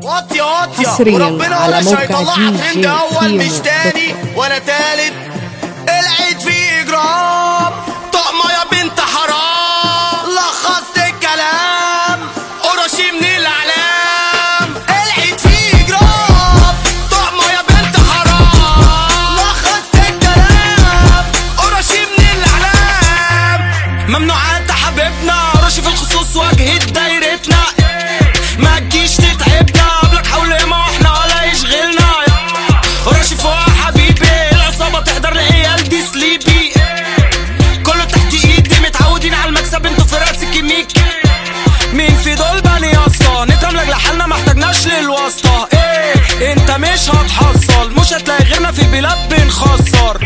واطية واطية حصرياً وربنا على ولا موقع هيطلعها دي ترند جي اول مش كيمو تاني دوت ولا تالت العيد فيه اجرام طقمة يا بنت حرام لخصت الكلام قرشي من الاعلام العيد فيه اجرام طقمة يا بنت حرام لخصت الكلام قرشي من الاعلام ممنوعات يا حبيبنا رشي في الخصوص واجهة دايرتنا ما تجيش تتعبنا قبلك حول ياما واحنا ولا يشغلنا رشي فوق يا حبيبي العصابة تحضر العيال دي سليبي كله تحت ايدي متعودين على المكسب انتوا في راسك يميك مين في دول بني اصلا نكرم لاجل حالنا محتاجناش للواسطة ايه انت مش هتحصل مش هتلاقي غيرنا في البلاد بنخسر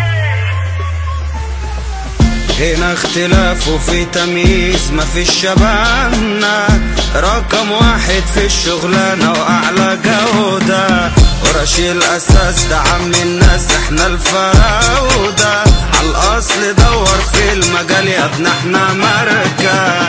هنا اختلاف وفي تمييز مفيش شبهنا رقم واحد في الشغلانة وأعلى جودة ورشي الأساس ده عم الناس احنا الفراودة عالأصل دور في المجال يا ابن احنا ماركة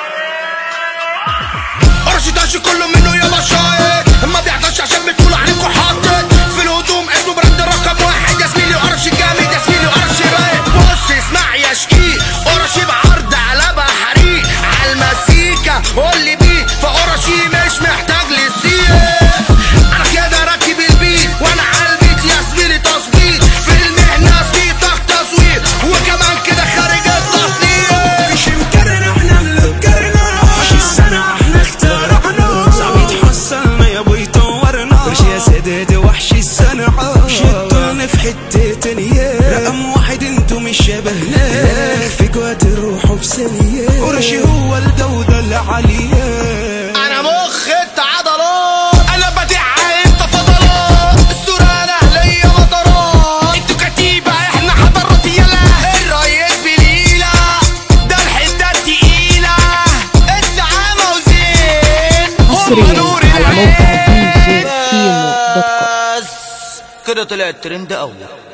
قرشي تاشي كله منه يلا شايط ما بيعطش عشان بتقول عليكوا حاطط في الهدوم اسمه براند رقم واحد يا زميلي قرشي جامد يا زميلي قرشي رايق بص اسمع يا شقيق قرشي بعرض على بحريق على المزيكا قول لي بيه فقرشي مش محتاج للسيق انا كده راكب البيت وانا على البيت يا زميلي تظبيط في المهنه في ضغط تصوير وكمان كده خارج التصنيع مش مكرر احنا اللي فكرنا مش السنة احنا اخترعنا صعب يتحصلنا يا ابوي طورنا برش يا سداد وحش الصنعة شطونا في حتة تانية رقم واحد انتو مش شبهنا في جوات روحه بثانية ورشي هو الجودة العالية انا مخ انت عضلات انا بديع انت فضلات الصورة انا اهلية مطارات انتوا كتيبة احنا حضرات يلا الريس بليلة ده الحتة التقيلة الزعامة وزين هم حصرياً نور على موقع العين. دي جي كيمو دوت كوم. بس كده طلعت ترند اول